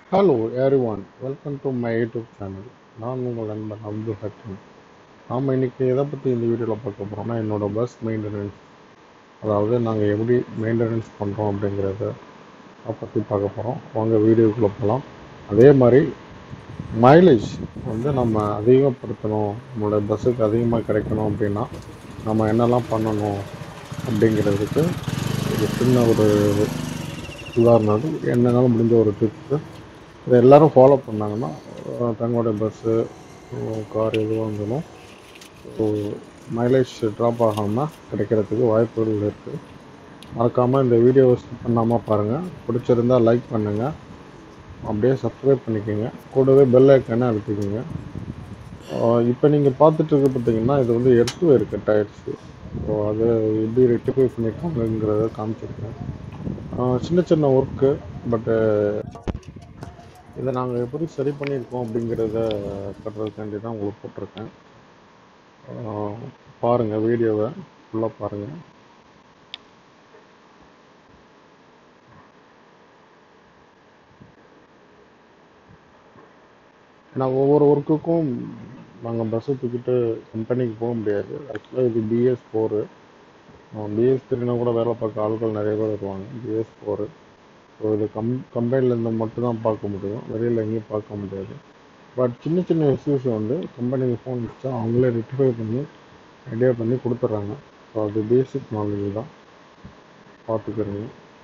Hello everyone welcome to my YouTube channel நான் உங்கள் நண்பன் அப்துல் ஹக்கீம் நாம் இன்றைக்கி எதை பற்றி இந்த வீடியோவில் பார்க்க போகிறோம்னா என்னோடய பஸ் மெயின்டெனன்ஸ் அதாவது நாங்கள் எப்படி மெயின்டெனன்ஸ் பண்ணுறோம் அப்படிங்கிறத அதை பற்றி பார்க்க போகிறோம் வாங்க வீடியோக்குள்ளே போகலாம் அதே மாதிரி மைலேஜ் வந்து நம்ம அதிகப்படுத்தணும் நம்மளோட பஸ்ஸுக்கு அதிகமாக கிடைக்கணும் அப்படின்னா நம்ம என்னெல்லாம் பண்ணணும் அப்படிங்கிறதுக்கு ஒரு சின்ன ஒரு உதாரணம் என்னென்னாலும் முடிஞ்ச ஒரு டிப்ஸு இதை எல்லோரும் ஃபாலோ பண்ணாங்கன்னா அஹ் தங்களுடைய பஸ்ஸு கார் எதுவாக இருந்தாலும் மைலேஜ் ட்ராப் ஆகாமல் கிடைக்கிறதுக்கு வாய்ப்புகள் இருக்குது மறக்காமல் இந்த வீடியோவை ஸ்கிப் பண்ணாமல் பாருங்கள் பிடிச்சிருந்தா லைக் பண்ணுங்கள் அப்படியே சப்ஸ்கிரைப் பண்ணிக்கோங்க கூடவே பெல் ஐக்கனை அழுத்திக்கோங்க இப்போ நீங்கள் பார்த்துட்டு இருக்க பார்த்தீங்கன்னா இது வந்து எடுத்து இருக்கு டயர்ஸு ஸோ அதை எப்படி ரெக்டிஃபை பண்ணியிருக்காங்கங்கிறத காமிச்சிருக்கேன் ஆஹ் சின்ன சின்ன ஒர்க்கு பட்டு இதை நாங்கள் எப்படி சரி பண்ணியிருக்கோம் அப்படிங்கிறத கட்டுறதுக்காண்டி தான் உங்களுக்கு போட்டிருக்கேன் ஆஹ் பாருங்க வீடியோவை ஃபுல்லாக பாருங்கள் நான் ஒவ்வொரு ஒர்க்குக்கும் நாங்கள் பஸ்ஸை தூக்கிட்டு கம்பெனிக்கு போக முடியாது ஆக்சுவலாக இது பிஎஸ் ஃபோரு பிஎஸ் த்ரீனா கூட வேலை பார்க்க ஆட்கள் நிறைய பேர் வருவாங்க பிஎஸ் ஃபோரு ஸோ இது கம் கம்பெனிலேருந்து மட்டும் தான் பார்க்க முடியும் வெளியில் எங்கேயும் பார்க்க முடியாது பட் சின்ன சின்ன இஷ்யூஸ் வந்து கம்பெனிக்கு ஃபோன் வச்சா அவங்களே ரெக்டிஃபை பண்ணி ஐடியா பண்ணி கொடுத்துட்றாங்க ஸோ அது பேசிக் நாலேஜ் தான் பார்த்துக்கிறீங்க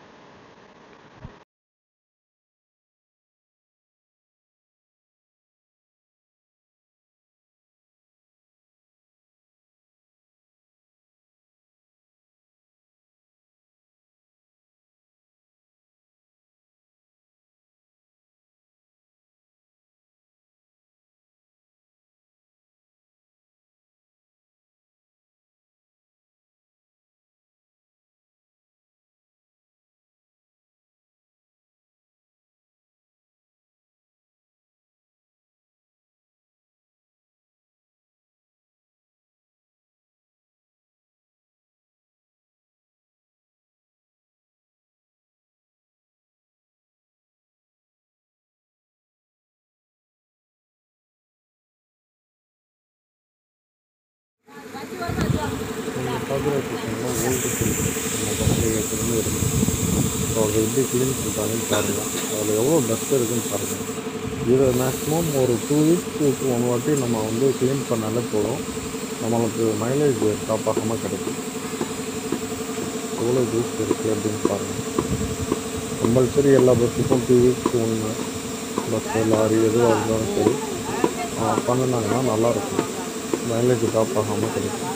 நீங்கள் பார்க்குற பார்த்தீங்கன்னா ஓல்டு ஃபில்ட்ரு நம்ம பஸ்ஸில் ஏற்கனவே இருக்குது ஸோ அதை எப்படி க்ளீன் பண்ணுறாங்கன்னு பாருங்கள் அதில் எவ்வளோ டஸ்ட் இருக்குன்னு பாருங்கள் இதை மேக்ஸிமம் ஒரு டூ வீக்ஸ்க்கு ஒன் வாட்டி நம்ம வந்து க்ளீன் பண்ணாலே போதும் நம்மளுக்கு மைலேஜ் டாப் ஆகாமல் கிடைக்கும் எவ்வளோ டூஸ் இருக்குது அப்படின்னு பாருங்கள் கம்பல்சரி எல்லா பஸ்ஸுக்கும் டூ வீக்ஸ் ஒன்று பஸ்ஸு லாரி எதுவாக இருந்தாலும் சரி ஆஹ் பண்ணினாங்கன்னா நல்லாயிருக்கும் மைலேஜ் டாப் ஆகாமல் கிடைக்கும்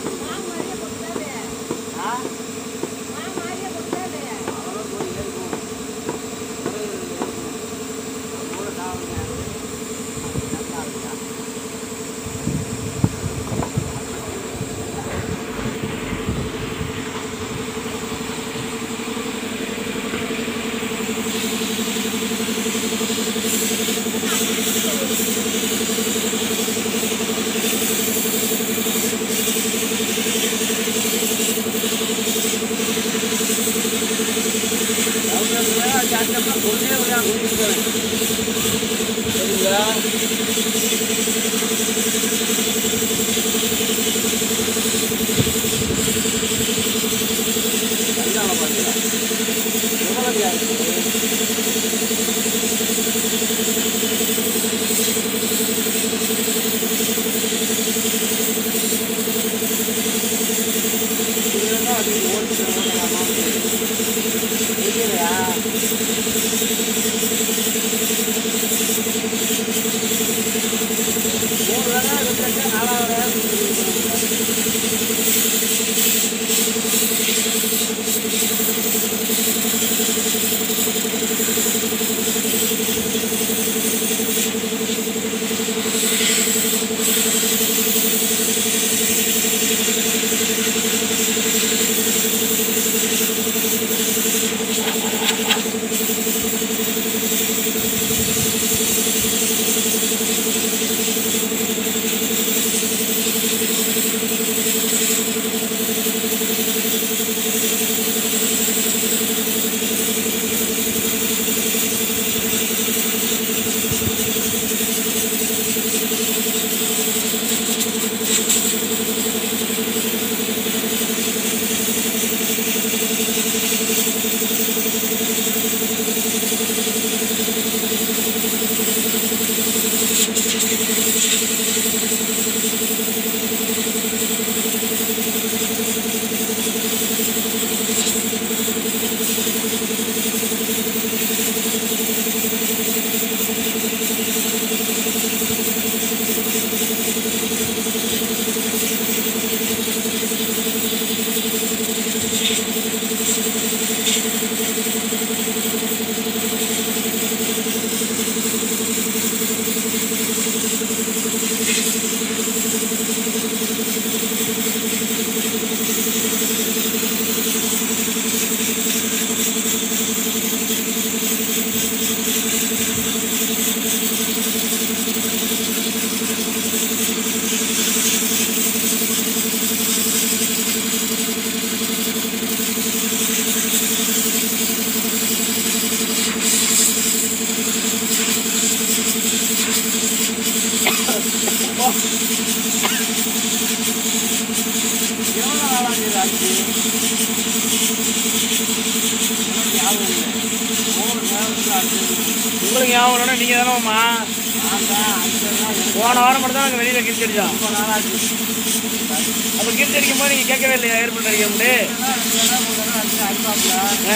எவ்வளவு நாளா இது ஆச்சு? எனக்கு ஞாபகம் இல்லை. மூணு நேரத்துக்கு அடிச்சது. உங்களுக்கு ஞாபகம் இல்லைன்னா நீங்க தானேம்மா நான் தான் அடிச்சதுதான் எனக்கு போன வாரம் மட்டும் தான் நாங்கள் வெளியில கிரிச்சு அடிச்சோம் ரொம்ப நாளாச்சு. அப்போ கிரிச்சு அடிக்கும் போது நீங்க கேட்கவே இல்லையா ஏற்பட்டு அடிக்க முடியும் ரெண்டு தடவை, மூணு தடவை அடிச்சு அடிப்பாப்புல.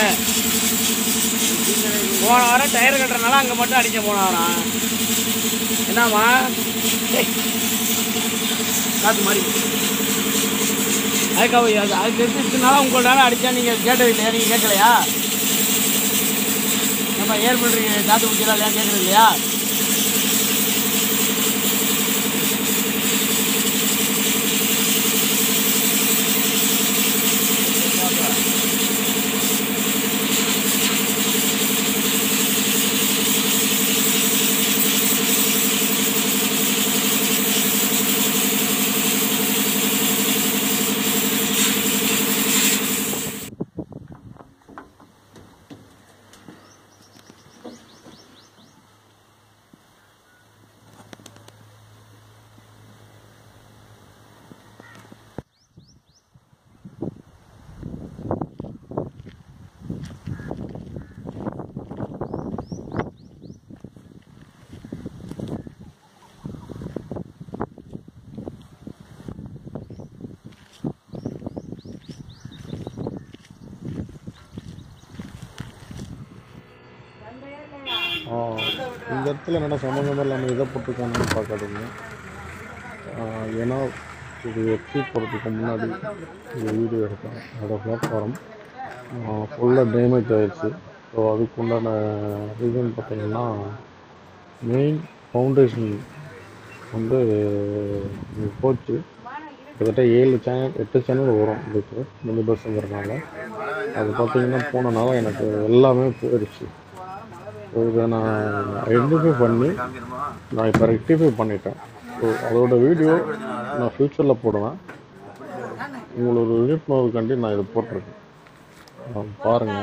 போன வாரம் டயர் கட்டுறதுனால அங்கே மட்டும் அடிச்ச போன வாரம் என்னம்மா ஏய், காத்து மாதிரி அதுக்காக அது அது தெரிஞ்சிச்சுனால உங்கள்னால அடிச்சா நீங்கள் கேட்டது இல்லையா நீங்கள் கேட்கலையா நம்ம ஏர் பண்ணுறீங்க காத்து குடிக்கிறா இல்லையா கேட்கறது இல்லையா ஆ, இந்த இடத்துல என்னடா சம்மந்தம் இல்லாமல் இதை போட்டிருக்காங்கன்னு பார்க்காதீங்க ஆ, ஏன்னா இது எக்ஸி போகிறதுக்கு முன்னாடி இந்த வீடியோ எடுத்தேன் அதோட பிளாட்ஃபார்ம் ஃபுல்லாக டேமேஜ் ஆயிடுச்சு ஸோ அதுக்குண்டான ரீசன் பார்த்தீங்கன்னா மெயின் ஃபவுண்டேஷன் வந்து இது போச்சு கிட்டத்தட்ட ஏழு சேனல் எட்டு சேனல் வரும் இதுக்கு மினி பஸ்ஸுங்கிறதுனால அது பார்த்தீங்கன்னா போனனால எனக்கு எல்லாமே போயிடுச்சு ஸோ இதை நான் ரெக்டிஃபை பண்ணி நான் இப்போ ரெக்டிஃபை பண்ணிட்டேன் ஸோ அதோட வீடியோ நான் ஃப்யூச்சரில் போடுவேன் உங்களோட விழிப்புணர்வுக்காண்டி நான் இதை போட்டிருக்கேன் ஆ, பாருங்க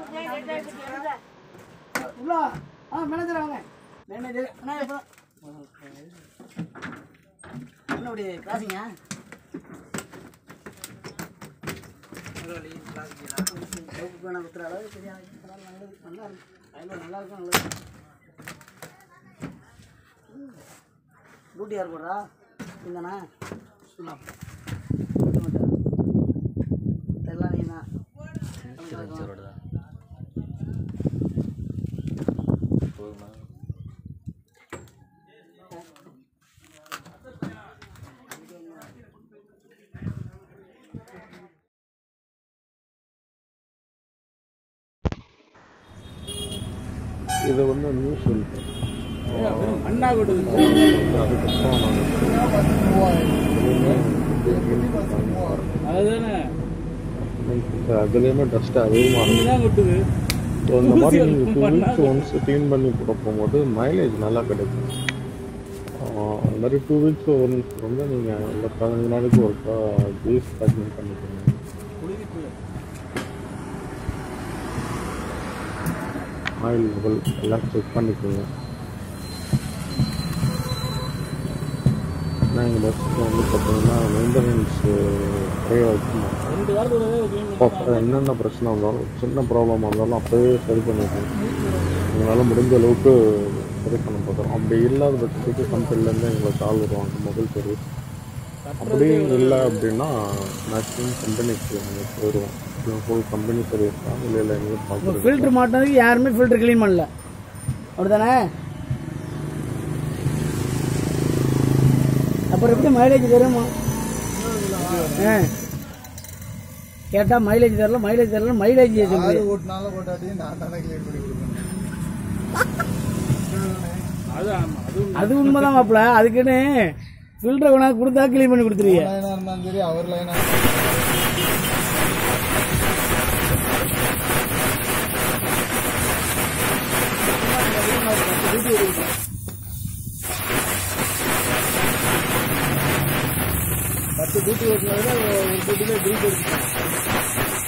உள்ள வா. ஆ மேனேஜர் வாங்க மேனேஜர் அண்ணா எப்போ என்ன அப்படி கிராசிங்க வேணா குத்துற அளவு சரியா நல்லது நல்லா இருக்கு அதில் நல்லா இருக்கும் நல்லது டியூட்டி யார் போடுறா இந்தாண்ணா எல்லாம் நீ தான் இதை வந்து நியூஸ் சொல்லிட்டேன் அண்ணா கொடுது அதுக்கப்புறம் நான் அதுதானே அதுலேயுமே டஸ்ட் அதிகமாக இருக்கும் தான் கொட்டுது ஸோ இந்த மாதிரி நீங்கள் டூ வீக்ஸ் ஒன்ஸ் க்ளீன் பண்ணி போட போகும்போது மைலேஜ் நல்லா கிடைக்கும் ஆஹ் அந்த மாதிரி டூ வீக்ஸ் ஒன்ஸ் வந்து நீங்கள் இல்லை பதினஞ்சு நாளைக்கு ஒருக்கா பீஸ் பேக்கிங் பண்ணிக்கோங்க ஆயில் லெவல் எல்லாம் செக் பண்ணிக்கோங்க நான் எங்கள் பஸ்ஸில் வந்து பார்த்தீங்கன்னா மெயின்டெனன்ஸ் நிறைய வைக்கணும் ரெண்டு வாரத்துக்கு அப்போ என்னென்ன பிரச்சனை வந்தாலும் சின்ன ப்ராப்ளம் வந்தாலும் அப்போவே சரி பண்ணிடுவோம் எங்களால் முடிஞ்ச அளவுக்கு சரி பண்ண பார்க்குறோம் அப்படி இல்லாத பட்சத்துக்கு கம்பெனிலேருந்து எங்களை கால் வருவாங்க மொபைல் சர்வீஸ் அப்படி இல்லை அப்படின்னா மேக்ஸிமம் கம்பெனிக்கு நாங்கள் போயிடுவோம் ஃபுல் கம்பெனி சர்வீஸ் தான் இல்லை இல்லை எங்கேயும் பார்க்குறது ஃபில்டர் மாட்டினதுக்கு யாருமே ஃபில்டர் க்ளீன் பண்ணல அப்படிதானே அப்புறம் எப்படி மைலேஜ் தருமா ஆ கேட்டால் மைலேஜ் தரல மைலேஜ் தரல மைலேஜ் சொல்லுது ஓட்டினாலும் ஓட்டாட்டி நான் தானே கிளியர் பண்ணி கொடுக்கணும் அது உண்மைதான் மாப்பிள அதுக்குன்னு ஃபில்டர் கொண்டாந்து கொடுத்தா க்ளீன் பண்ணி கொடுத்துருவீங்க லைனா இருந்தாலும் சரி அவர் லைனா பத்து டியூட்டி ஓட்டினதுல ஒரு டியூட்டில டியூட்டி எடுத்துக்கலாம்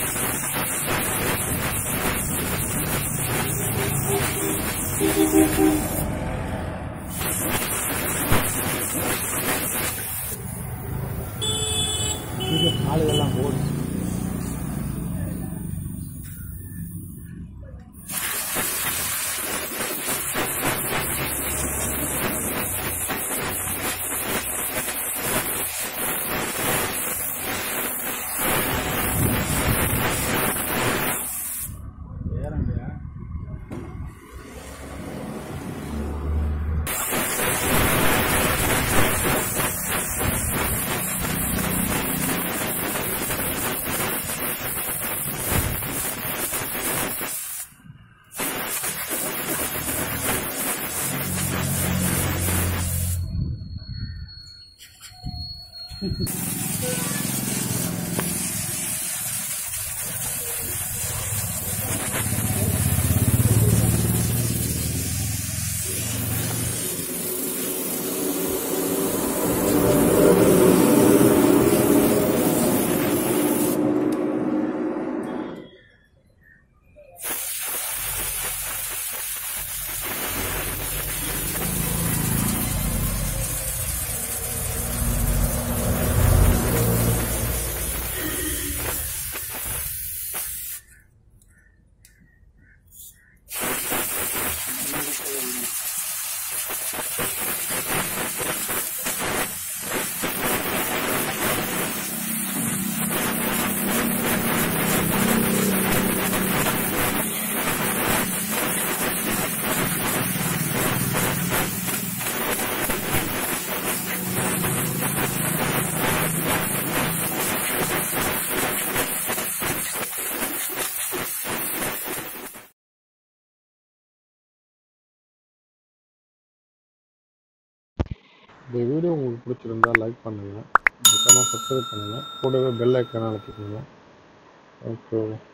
இந்த வீடியோ உங்களுக்கு பிடிச்சிருந்தா லைக் பண்ணுங்கள் மறக்காமல் சப்ஸ்கிரைப் பண்ணுங்கள் கூடவே பெல் ஐக்கான அழுத்திக்கோங்க ஓகே